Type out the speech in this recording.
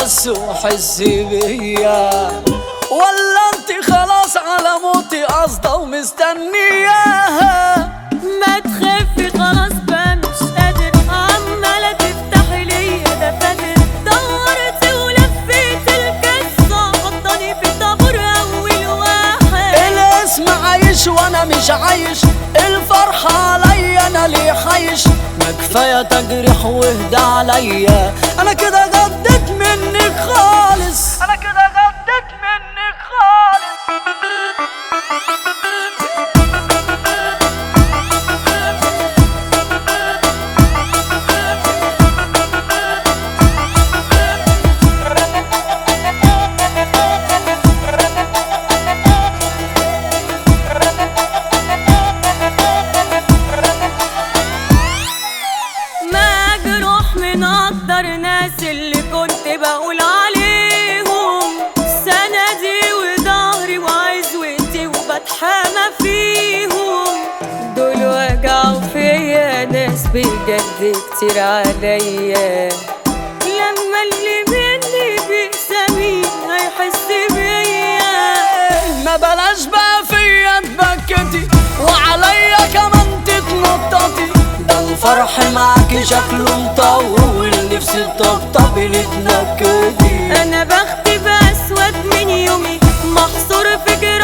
بس وحسي بيا ولا انت خلاص على موتي قصده ومستنياها ما تخافي خلاص بقى مش قادر عمالة تفتحي ليا دفاتر دورت ولفيت القصة حطاني في طابور أول واحد الاسم عايش وانا مش عايش الفرحة عليا انا ليه حايش ما كفاية تجريح واهدى عليا انا كده غدت منك خالص انا كده غدت منك خالص ما جروح من اكتر ناس اللي كنت بقول عليهم سندي وظهري وعزوتي وبتحامى فيهم دول وجعوا فيا ناس بجد كتير عليا لما اللي مني بيسامين هيحس بيا ما بلاش بقى فيا تبكتي وعليا كمان تتنططي ده الفرح معاكي شكله مطول نفسي تطبطبي لتنكدي انا بختي باسود من يومي محصور في جراح